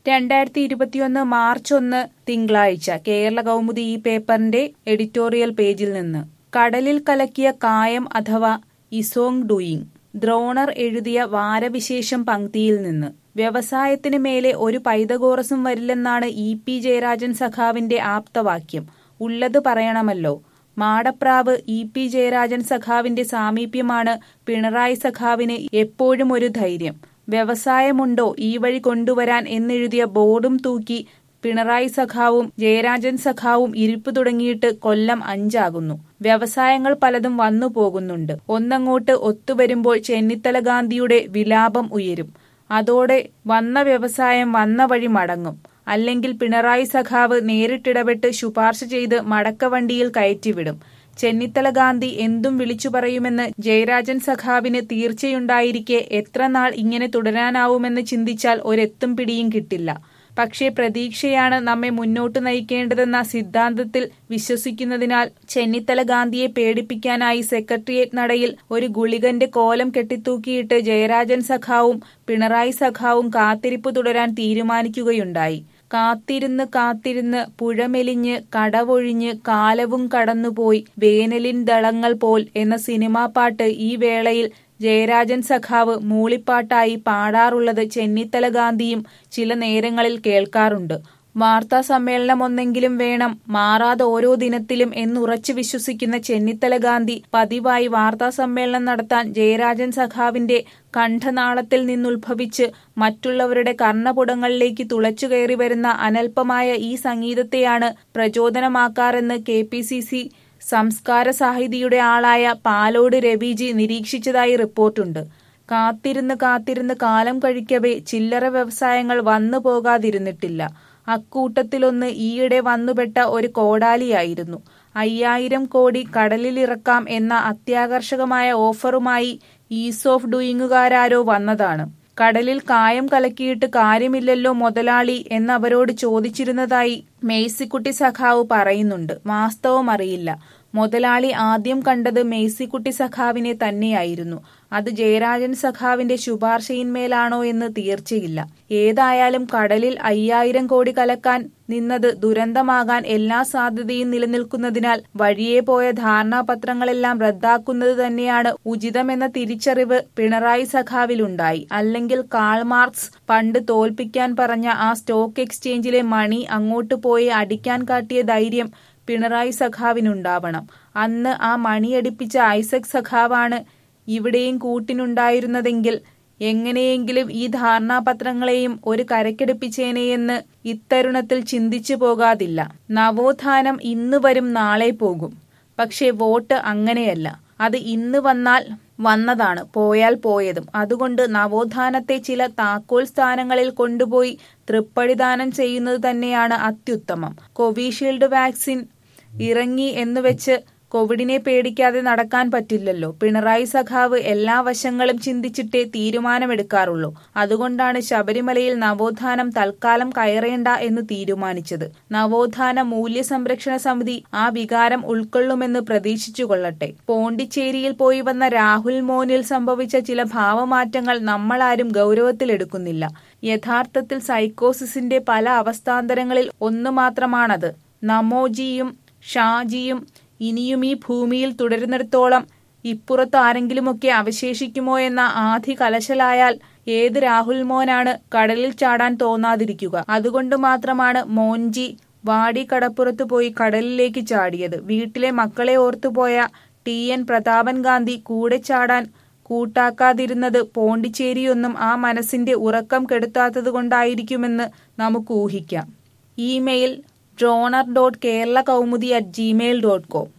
രണ്ടായിരത്തി ഇരുപത്തിയൊന്ന് മാർച്ച് ഒന്ന് തിങ്കളാഴ്ച കേരള കൗമുദി ഈ പേപ്പറിന്റെ എഡിറ്റോറിയൽ പേജിൽ നിന്ന് കടലിൽ കലക്കിയ കായം അഥവാ ഇസോങ് ഡൂയിങ് ദ്രോണർ എഴുതിയ വാരവിശേഷം പങ്ക്തിയിൽ നിന്ന് വ്യവസായത്തിന് മേലെ ഒരു പൈതകോറസും വരില്ലെന്നാണ് ഇ പി ജയരാജൻ സഖാവിന്റെ ആപ്തവാക്യം ഉള്ളത് പറയണമല്ലോ മാടപ്രാവ് ഇ പി ജയരാജൻ സഖാവിന്റെ സാമീപ്യമാണ് പിണറായി സഖാവിന് എപ്പോഴും ഒരു ധൈര്യം വ്യവസായമുണ്ടോ ഈ വഴി കൊണ്ടുവരാൻ എന്നെഴുതിയ ബോർഡും തൂക്കി പിണറായി സഖാവും ജയരാജൻ സഖാവും ഇരിപ്പ് തുടങ്ങിയിട്ട് കൊല്ലം അഞ്ചാകുന്നു വ്യവസായങ്ങൾ പലതും വന്നു പോകുന്നുണ്ട് ഒന്നങ്ങോട്ട് ഒത്തുവരുമ്പോൾ ചെന്നിത്തല ഗാന്ധിയുടെ വിലാപം ഉയരും അതോടെ വന്ന വ്യവസായം വന്ന വഴി മടങ്ങും അല്ലെങ്കിൽ പിണറായി സഖാവ് നേരിട്ടിടപെട്ട് ശുപാർശ ചെയ്ത് മടക്കവണ്ടിയിൽ കയറ്റിവിടും ചെന്നിത്തല ഗാന്ധി എന്തും വിളിച്ചു പറയുമെന്ന് ജയരാജൻ സഖാവിന് തീർച്ചയുണ്ടായിരിക്കെ എത്ര നാൾ ഇങ്ങനെ തുടരാനാവുമെന്ന് ചിന്തിച്ചാൽ ഒരെത്തും പിടിയും കിട്ടില്ല പക്ഷേ പ്രതീക്ഷയാണ് നമ്മെ മുന്നോട്ട് നയിക്കേണ്ടതെന്ന സിദ്ധാന്തത്തിൽ വിശ്വസിക്കുന്നതിനാൽ ചെന്നിത്തല ഗാന്ധിയെ പേടിപ്പിക്കാനായി സെക്രട്ടേറിയറ്റ് നടയിൽ ഒരു ഗുളികന്റെ കോലം കെട്ടിത്തൂക്കിയിട്ട് ജയരാജൻ സഖാവും പിണറായി സഖാവും കാത്തിരിപ്പ് തുടരാൻ തീരുമാനിക്കുകയുണ്ടായി കാത്തിരുന്ന് കാത്തിരുന്ന് പുഴമെലിഞ്ഞ് കടവൊഴിഞ്ഞ് കാലവും കടന്നുപോയി വേനലിൻ ദളങ്ങൾ പോൽ എന്ന സിനിമാ പാട്ട് ഈ വേളയിൽ ജയരാജൻ സഖാവ് മൂളിപ്പാട്ടായി പാടാറുള്ളത് ചെന്നിത്തല ഗാന്ധിയും ചില നേരങ്ങളിൽ കേൾക്കാറുണ്ട് വാർത്താ സമ്മേളനം ഒന്നെങ്കിലും വേണം മാറാതെ ഓരോ ദിനത്തിലും എന്നുറച്ചു വിശ്വസിക്കുന്ന ചെന്നിത്തല ഗാന്ധി പതിവായി വാർത്താ സമ്മേളനം നടത്താൻ ജയരാജൻ സഖാവിന്റെ കണ്ഠനാളത്തിൽ നിന്നുത്ഭവിച്ച് മറ്റുള്ളവരുടെ കർണപുടങ്ങളിലേക്ക് തുളച്ചു കയറി വരുന്ന അനൽപമായ ഈ സംഗീതത്തെയാണ് പ്രചോദനമാക്കാറെന്ന് കെ പി സി സി സംസ്കാര സാഹിതിയുടെ ആളായ പാലോട് രവിജി നിരീക്ഷിച്ചതായി റിപ്പോർട്ടുണ്ട് കാത്തിരുന്ന് കാത്തിരുന്ന് കാലം കഴിക്കവേ ചില്ലറ വ്യവസായങ്ങൾ വന്നു പോകാതിരുന്നിട്ടില്ല അക്കൂട്ടത്തിലൊന്ന് ഈയിടെ വന്നുപെട്ട ഒരു കോടാലിയായിരുന്നു അയ്യായിരം കോടി കടലിലിറക്കാം എന്ന അത്യാകർഷകമായ ഓഫറുമായി ഈസ് ഓഫ് ഡൂയിങ്ങുകാരാരോ വന്നതാണ് കടലിൽ കായം കലക്കിയിട്ട് കാര്യമില്ലല്ലോ മുതലാളി എന്നവരോട് ചോദിച്ചിരുന്നതായി മേഴ്സിക്കുട്ടി സഖാവ് പറയുന്നുണ്ട് വാസ്തവം അറിയില്ല മുതലാളി ആദ്യം കണ്ടത് മേഴ്സിക്കുട്ടി സഖാവിനെ തന്നെയായിരുന്നു അത് ജയരാജൻ സഖാവിന്റെ ശുപാർശയിന്മേലാണോ എന്ന് തീർച്ചയില്ല ഏതായാലും കടലിൽ അയ്യായിരം കോടി കലക്കാൻ നിന്നത് ദുരന്തമാകാൻ എല്ലാ സാധ്യതയും നിലനിൽക്കുന്നതിനാൽ വഴിയെ പോയ ധാരണാപത്രങ്ങളെല്ലാം റദ്ദാക്കുന്നത് തന്നെയാണ് ഉചിതമെന്ന തിരിച്ചറിവ് പിണറായി സഖാവിലുണ്ടായി അല്ലെങ്കിൽ കാൾ മാർക്സ് പണ്ട് തോൽപ്പിക്കാൻ പറഞ്ഞ ആ സ്റ്റോക്ക് എക്സ്ചേഞ്ചിലെ മണി അങ്ങോട്ട് പോയി അടിക്കാൻ കാട്ടിയ ധൈര്യം പിണറായി സഖാവിനുണ്ടാവണം അന്ന് ആ മണിയടിപ്പിച്ച ഐസക് സഖാവാണ് ഇവിടെയും കൂട്ടിനുണ്ടായിരുന്നതെങ്കിൽ എങ്ങനെയെങ്കിലും ഈ ധാരണാപത്രങ്ങളെയും ഒരു കരക്കെടുപ്പിച്ചേനെയെന്ന് ഇത്തരുണത്തിൽ ചിന്തിച്ചു പോകാതില്ല നവോത്ഥാനം ഇന്ന് വരും നാളെ പോകും പക്ഷേ വോട്ട് അങ്ങനെയല്ല അത് ഇന്ന് വന്നാൽ വന്നതാണ് പോയാൽ പോയതും അതുകൊണ്ട് നവോത്ഥാനത്തെ ചില താക്കോൽ സ്ഥാനങ്ങളിൽ കൊണ്ടുപോയി തൃപ്പടിദാനം ചെയ്യുന്നത് തന്നെയാണ് അത്യുത്തമം കോവിഷീൽഡ് വാക്സിൻ ഇറങ്ങി എന്നുവെച്ച് കോവിഡിനെ പേടിക്കാതെ നടക്കാൻ പറ്റില്ലല്ലോ പിണറായി സഖാവ് എല്ലാ വശങ്ങളും ചിന്തിച്ചിട്ടേ തീരുമാനമെടുക്കാറുള്ളൂ അതുകൊണ്ടാണ് ശബരിമലയിൽ നവോത്ഥാനം തൽക്കാലം കയറേണ്ട എന്ന് തീരുമാനിച്ചത് നവോത്ഥാന മൂല്യ സംരക്ഷണ സമിതി ആ വികാരം ഉൾക്കൊള്ളുമെന്ന് പ്രതീക്ഷിച്ചുകൊള്ളട്ടെ പോണ്ടിച്ചേരിയിൽ പോയി വന്ന രാഹുൽ മോനിൽ സംഭവിച്ച ചില ഭാവമാറ്റങ്ങൾ നമ്മളാരും ഗൗരവത്തിലെടുക്കുന്നില്ല യഥാർത്ഥത്തിൽ സൈക്കോസിസിന്റെ പല അവസ്ഥാന്തരങ്ങളിൽ ഒന്നു മാത്രമാണത് നമോജിയും ഷാജിയും ഇനിയും ഈ ഭൂമിയിൽ തുടരുന്നിടത്തോളം ഇപ്പുറത്ത് ആരെങ്കിലുമൊക്കെ അവശേഷിക്കുമോ എന്ന ആധി കലശലായാൽ ഏത് രാഹുൽ മോനാണ് കടലിൽ ചാടാൻ തോന്നാതിരിക്കുക അതുകൊണ്ട് മാത്രമാണ് മോൻജി വാടി കടപ്പുറത്ത് പോയി കടലിലേക്ക് ചാടിയത് വീട്ടിലെ മക്കളെ ഓർത്തുപോയ ടി എൻ പ്രതാപൻ ഗാന്ധി കൂടെ ചാടാൻ കൂട്ടാക്കാതിരുന്നത് പോണ്ടിച്ചേരിയൊന്നും ആ മനസ്സിന്റെ ഉറക്കം കെടുത്താത്തത് കൊണ്ടായിരിക്കുമെന്ന് നമുക്ക് ഊഹിക്കാം ഇമെയിൽ ഡ്രോണർ dot Kerala Kaumudi at Gmail dot com